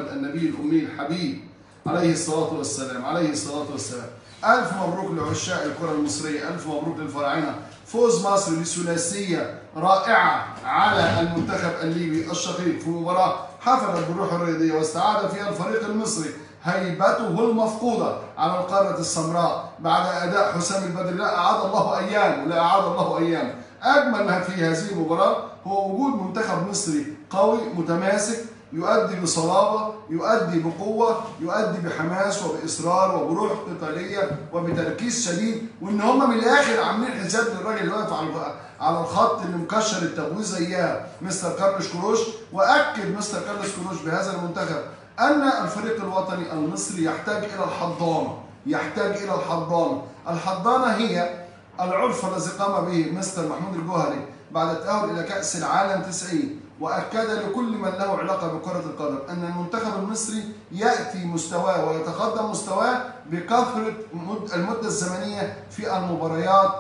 محمد النبي الأمي الحبيب عليه الصلاة والسلام عليه الصلاة والسلام ألف مبروك لعشاق الكرة المصرية ألف مبروك للفراعنة فوز مصر بثلاثية رائعة على المنتخب الليبي الشقيق في مباراة حفلت بالروح الرياضية واستعاد فيها الفريق المصري هيبته المفقودة على القارة السمراء بعد أداء حسام البدري لا أعاد الله أيام ولا أعاد الله أيام أجمل ما في هذه المباراة هو وجود منتخب مصري قوي متماسك يؤدي بصلابة يؤدي بقوة يؤدي بحماس وبإصرار وبروح قتالية وبتركيز شديد وإن هم من الآخر عاملين حساب للراجل اللي واقف على على الخط اللي مكشر التبويض زيها مستر كارلوس كروش وأكد مستر كارلوس كروش بهذا المنتخب أن الفريق الوطني المصري يحتاج إلى الحضانة يحتاج إلى الحضانة الحضانة هي العرف الذي قام به مستر محمود الجوهري بعد التأهل إلى كأس العالم 90 وأكد لكل من له علاقة بكرة القدم أن المنتخب المصري يأتي مستواه ويتقدم مستواه بكثرة المدة الزمنية في المباريات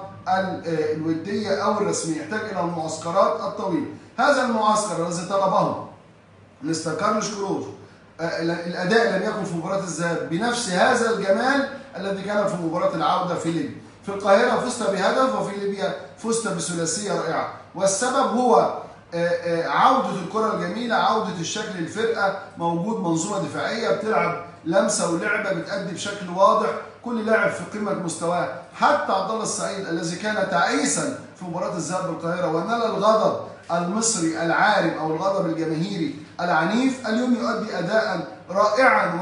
الودية أو الرسمية يحتاج إلى المعسكرات الطويلة هذا المعسكر الذي طلبه مستر كارلوس كروش الأداء لم يكن في مباراة الذهاب بنفس هذا الجمال الذي كان في مباراة العودة في ليبيا في القاهرة فزت بهدف وفي ليبيا فزت بثلاثية رائعة والسبب هو عودة الكرة الجميلة عودة الشكل الفرقة موجود منظومة دفاعية بتلعب لمسة ولعبة بتأدي بشكل واضح كل لاعب في قمة مستواه حتى عبد الله السعيد الذي كان تعيسا في مباراة الذهاب بالقاهرة ونال الغضب المصري العارم أو الغضب الجماهيري العنيف اليوم يؤدي أداء رائعا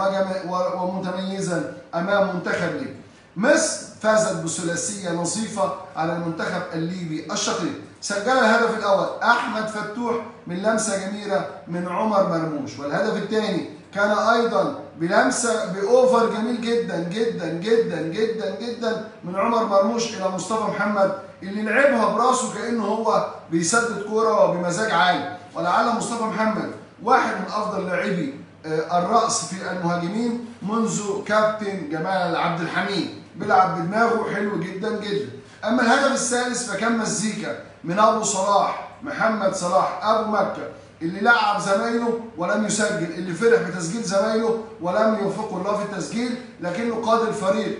ومتميزا أمام منتخب ليبيا مصر فازت بثلاثية نظيفة على المنتخب الليبي الشقيق سجل الهدف الأول أحمد فتوح من لمسة جميلة من عمر مرموش والهدف الثاني كان أيضا بلمسة بأوفر جميل جدا جدا جدا جدا جدا من عمر مرموش إلى مصطفى محمد اللي لعبها براسه كأنه هو بيسدد كورة وبمزاج عالي ولعل مصطفى محمد واحد من أفضل لاعبي الرأس في المهاجمين منذ كابتن جمال عبد الحميد بيلعب بدماغه حلو جدا جدا اما الهدف الثالث فكان مزيكا من ابو صلاح محمد صلاح ابو مكه اللي لعب زمايله ولم يسجل اللي فرح بتسجيل زمايله ولم يوفقه الله في التسجيل لكنه قاد الفريق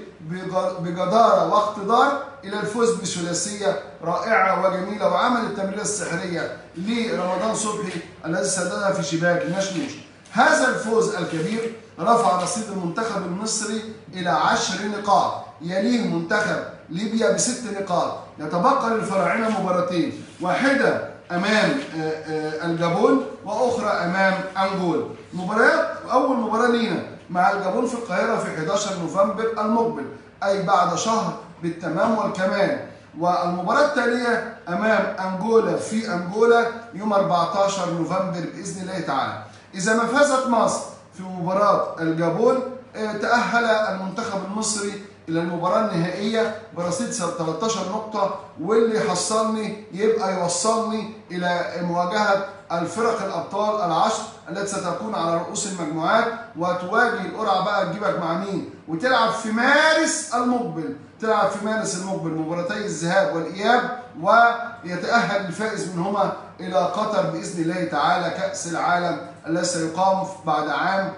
بجداره واقتدار الى الفوز بثلاثيه رائعه وجميله وعمل التمريره السحريه لرمضان صبحي الذي سددها في شباك مشموش هذا الفوز الكبير رفع رصيد المنتخب المصري إلى عشر نقاط يليه منتخب ليبيا بست نقاط يتبقى للفراعنة مباراتين واحدة أمام الجابون وأخرى أمام أنجول مباريات أول مباراة لينا مع الجابون في القاهرة في 11 نوفمبر المقبل أي بعد شهر بالتمام والكمال والمباراة التالية أمام أنجولا في أنجولا يوم 14 نوفمبر بإذن الله تعالى إذا ما فازت مصر في مباراة الجابون تأهل المنتخب المصري إلى المباراة النهائية برصيد 13 نقطة واللي حصلني يبقى يوصلني إلى مواجهة الفرق الأبطال العشر التي ستكون على رؤوس المجموعات وتواجه القرعة بقى تجيبك مع مين وتلعب في مارس المقبل تلعب في مارس المقبل مباراتي الذهاب والإياب ويتأهل الفائز منهما إلى قطر بإذن الله تعالى كأس العالم الذي سيقام بعد عام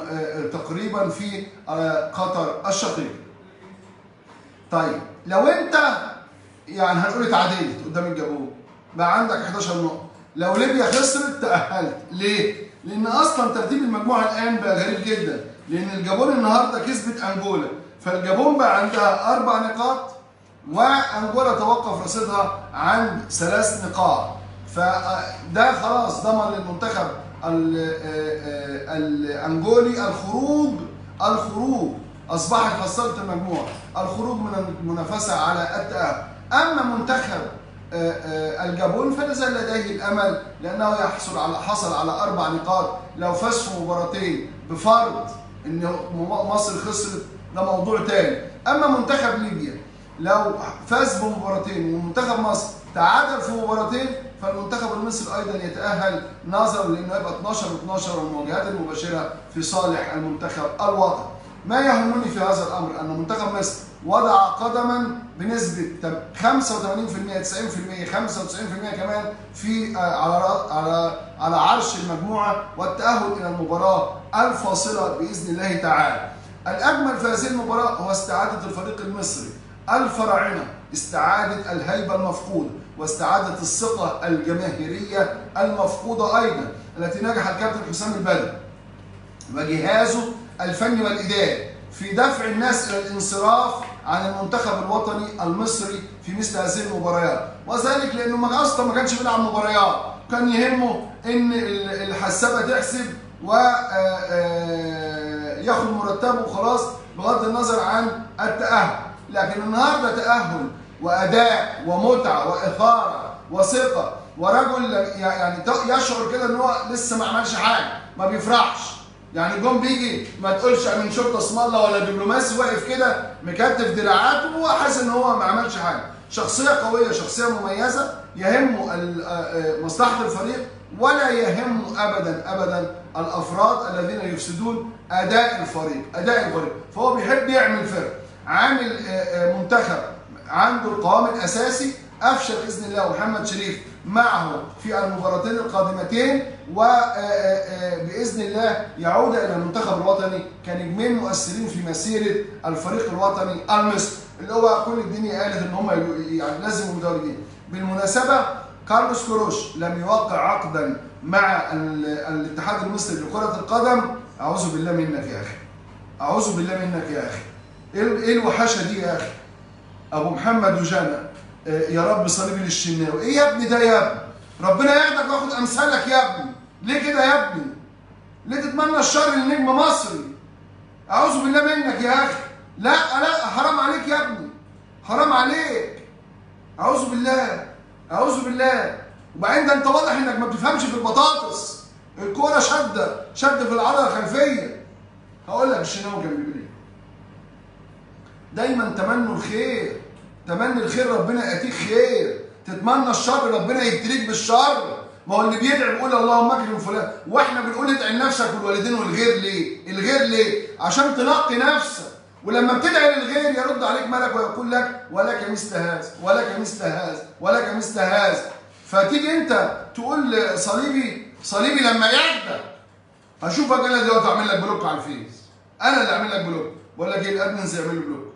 تقريبا في قطر الشقيق. طيب لو انت يعني هنقول اتعادلت قدام الجابون بقى عندك 11 نقطة لو ليبيا خسرت تأهلت ليه؟ لأن أصلا ترتيب المجموعة الآن بقى غريب جدا لأن الجابون النهارده كسبت أنجولا فالجابون بقى عندها أربع نقاط وأنجولا توقف رصيدها عند ثلاث نقاط فده خلاص ضمن للمنتخب الانجولي الخروج الخروج اصبحت حصلت المجموعه الخروج من المنافسه على التاهل اما منتخب الجابون فلا زال لديه الامل لانه يحصل على حصل على اربع نقاط لو فاز في مباراتين بفرض ان مصر خسرت ده موضوع تاني اما منتخب ليبيا لو فاز بمباراتين ومنتخب مصر تعادل في مباراتين فالمنتخب المصري ايضا يتاهل نظرا لانه يبقى 12 و12 والمواجهات المباشره في صالح المنتخب الوطني. ما يهمني في هذا الامر ان منتخب مصر وضع قدما بنسبه تم- 85% 90% 95% كمان في آه، على را- على على عرش المجموعه والتاهل الى المباراه الفاصله باذن الله تعالى. الاجمل في هذه المباراه هو استعاده الفريق المصري الفراعنه استعاده الهيبه المفقوده واستعاده الثقه الجماهيريه المفقوده ايضا التي نجح الكابتن حسام البدري وجهازه الفني والاداري في دفع الناس الى الانصراف عن المنتخب الوطني المصري في مثل هذه المباريات وذلك لانه ما اصلا ما كانش بيلعب مباريات كان يهمه ان ال- الحسابه تحسب و آه، آه، ياخد مرتبه وخلاص بغض النظر عن التاهل لكن النهارده تاهل واداء ومتعه واثاره وثقه ورجل يعني يشعر كده ان هو لسه ما عملش حاجه ما بيفرحش يعني جون بيجي ما تقولش من شرطه اسم الله ولا دبلوماسي واقف كده مكتف دراعاته وهو حاسس ان هو ما عملش حاجه شخصيه قويه شخصيه مميزه يهمه ال- آه، آه، مصلحه الفريق ولا يهمه ابدا ابدا الافراد الذين يفسدون اداء الفريق اداء الفريق فهو بيحب يعمل فرق عامل آه، آه، منتخب عنده القوام الاساسي افشل باذن الله ومحمد شريف معه في المباراتين القادمتين وباذن الله يعود الى المنتخب الوطني كنجمين مؤثرين في مسيره الفريق الوطني المصري اللي هو كل الدنيا قالت ان هم يعني لازم مدربين بالمناسبه كارلوس كروش لم يوقع عقدا مع ال- الاتحاد المصري لكره القدم اعوذ بالله منك يا اخي اعوذ بالله منك يا اخي ايه ايه الوحشه دي يا اخي ابو محمد وجانا آه، يا رب صليبي للشناوي ايه يا ابني ده يا ابني ربنا ياخدك وياخد امثالك يا ابني ليه كده يا ابني ليه تتمنى الشر لنجم مصري اعوذ بالله منك يا اخي لا لا حرام عليك يا ابني حرام عليك اعوذ بالله اعوذ بالله وبعدين ده انت واضح انك ما بتفهمش في البطاطس الكوره شده شد في العضله الخلفيه هقول لك الشناوي كان بيقول ايه دايما تمنوا الخير تمني الخير ربنا ياتيك خير تتمنى الشر ربنا يبتليك بالشر ما هو اللي بيدعي بيقول اللهم اكرم فلان واحنا بنقول ادعي لنفسك والوالدين والغير ليه؟ الغير ليه؟ عشان تنقي نفسك ولما بتدعي للغير يرد عليك ملك ويقول لك ولك مثل هذا ولك مثل هذا ولك مثل هذا فتيجي انت تقول صليبي صليبي لما يهدى هشوفك انا دلوقتي اعمل لك بلوك على الفيس انا اللي اعمل لك بلوك بقول لك ايه الادمنز يعمل لي بلوك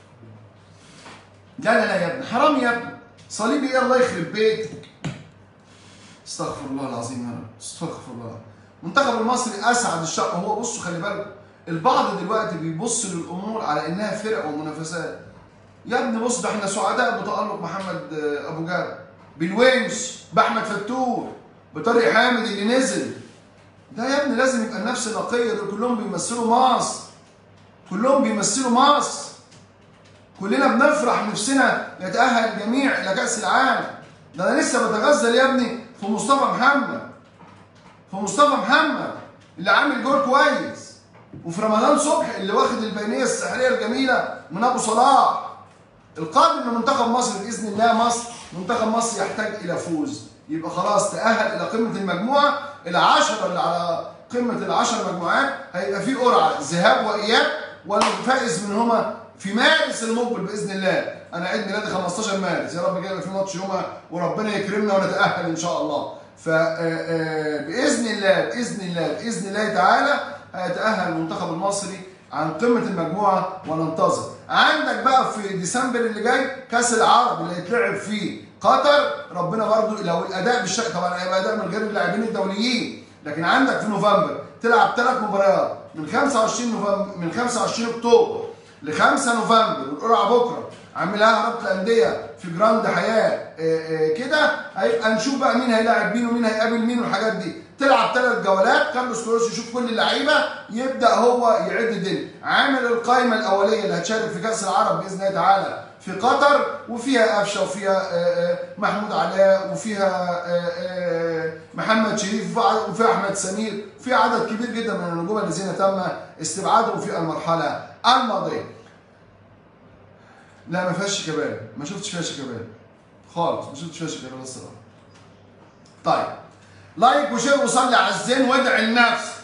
لا لا لا يا ابني حرام يا ابني صليبي ايه الله يخرب بيتك استغفر الله العظيم يا رب استغفر الله منتخب المصري اسعد الشعب هو بصوا خلي بالكم البعض دلوقتي بيبص للامور على انها فرق ومنافسات يا ابني بص ده احنا سعداء بتالق محمد آه، ابو جابر بالونش باحمد فتوح بطارق حامد اللي نزل ده يا ابني لازم يبقى النفس نقيه دول كلهم بيمثلوا مصر كلهم بيمثلوا مصر كلنا بنفرح نفسنا يتأهل الجميع إلى كأس العالم ده أنا لسه بتغزل يا ابني في مصطفى محمد في مصطفى محمد اللي عامل جول كويس وفي رمضان صبحي اللي واخد البينية السحرية الجميلة من أبو صلاح القادم لمنتخب مصر بإذن الله مصر منتخب مصر يحتاج إلى فوز يبقى خلاص تأهل إلى قمة المجموعة العشرة اللي على قمة العشر مجموعات هيبقى في قرعة ذهاب وإياب والفائز منهما في مارس المقبل باذن الله انا عيد ميلادي 15 مارس يا رب كده يبقى في ماتش يومها وربنا يكرمنا ونتاهل ان شاء الله ف باذن الله باذن الله باذن الله تعالى هيتاهل المنتخب المصري عن قمه المجموعه وننتظر عندك بقى في ديسمبر اللي جاي كاس العرب اللي هيتلعب فيه قطر ربنا برضو لو الاداء بالشكل طبعا هيبقى اداء من غير اللاعبين الدوليين لكن عندك في نوفمبر تلعب ثلاث مباريات من 25 نوفمبر من 25 اكتوبر ل 5 نوفمبر والقرعه بكره عاملها رابطه الانديه في جراند حياه آه، آه، كده هيبقى نشوف بقى مين هيلاعب مين ومين هيقابل مين والحاجات دي تلعب ثلاث جولات كارلوس كروس يشوف كل اللعيبه يبدا هو يعد الدنيا عامل القائمه الاوليه اللي هتشارك في كاس العرب باذن الله تعالى في قطر وفيها قفشه وفيها آه، آه، محمود علاء وفيها آه، آه، محمد شريف وفيها- وفيها احمد سمير في عدد كبير جدا من النجوم الذين تم استبعادهم في المرحله الماضيه لا ما فيهاش شيكابالا ما شفتش فيها شيكابالا خالص ما شفتش فيها شيكابالا الصراحه طيب لايك وشير وصلي على الزين وادعي النفس